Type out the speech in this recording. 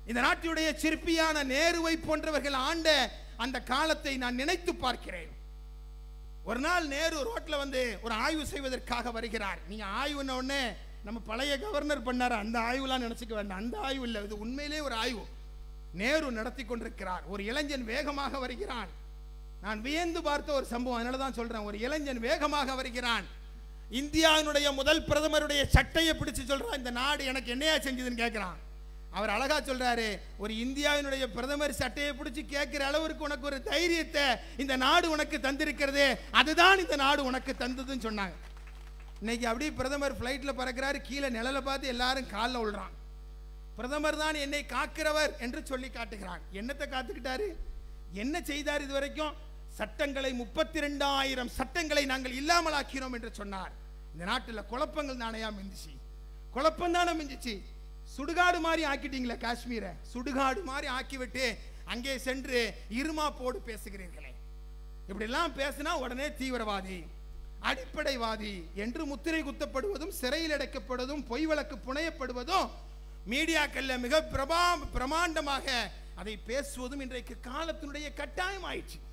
இந்த நாட்டினுடைய சிற்பியான நேருவை போன்றவர்கள் ஆண்ட அந்த காலத்தை நான் நினைத்து பார்க்கிறேன் ஒரு நாள் நேரு ரோட்ல வந்து ஒரு ஆய்வு செய்வதற்காக வருகிறார் நீங்க ஆய்வுன உடனே நம்ம பழைய கவர்னர் பண்ணாரு அந்த ஆய்வுலாம் நினைச்சுக்க வேண்டாம் அந்த ஆய்வு இல்லை இது உண்மையிலே ஒரு ஆய்வு நேரு நடத்தி கொண்டிருக்கிறார் ஒரு இளைஞன் வேகமாக வருகிறான் நான் வியந்து பார்த்த ஒரு சம்பவம் அதனால தான் சொல்றேன் ஒரு இளைஞன் வேகமாக வருகிறான் இந்தியாவினுடைய முதல் பிரதமருடைய சட்டையை பிடிச்சு சொல்றான் இந்த நாடு எனக்கு என்னையா செஞ்சதுன்னு கேட்கிறான் அவர் அழகா சொல்றாரு ஒரு இந்தியாவினுடைய பிரதமர் சட்டையை பிடிச்சு கேட்கிற அளவிற்கு உனக்கு ஒரு தைரியத்தை இந்த நாடு உனக்கு தந்திருக்கிறதே அதுதான் இந்த நாடு உனக்கு தந்ததுன்னு சொன்னாங்க இன்னைக்கு அப்படியே பிரதமர் ஃப்ளைட்டில் பறக்கிறாரு கீழே நிழல பார்த்து எல்லாரும் காலில் விழுறான் பிரதமர் தான் என்னை காக்கிறவர் என்று சொல்லி காட்டுகிறான் என்னத்தை காத்துக்கிட்டாரு என்ன செய்தார் இது வரைக்கும் சட்டங்களை முப்பத்தி ரெண்டாயிரம் சட்டங்களை நாங்கள் இல்லாமலாக்கிறோம் என்று சொன்னார் இந்த நாட்டில் குழப்பங்கள் தானையா மிஞ்சிச்சு குழப்பம் தானே மிஞ்சிச்சு சுடுகாடு மாதிரி ஆக்கிட்டீங்களே காஷ்மீரை சுடுகாடு மாதிரி ஆக்கிவிட்டு அங்கே சென்று இருமாப்போடு பேசுகிறீர்களே இப்படிலாம் பேசினா உடனே தீவிரவாதி அடிப்படைவாதி என்று முத்திரை குத்தப்படுவதும் சிறையில் அடைக்கப்படுவதும் பொய் வழக்கு புனையப்படுவதும் மீடியாக்கள்ல மிக பிரபா பிரமாண்டமாக அதை பேசுவதும் இன்றைக்கு காலத்தினுடைய கட்டாயம் ஆயிடுச்சு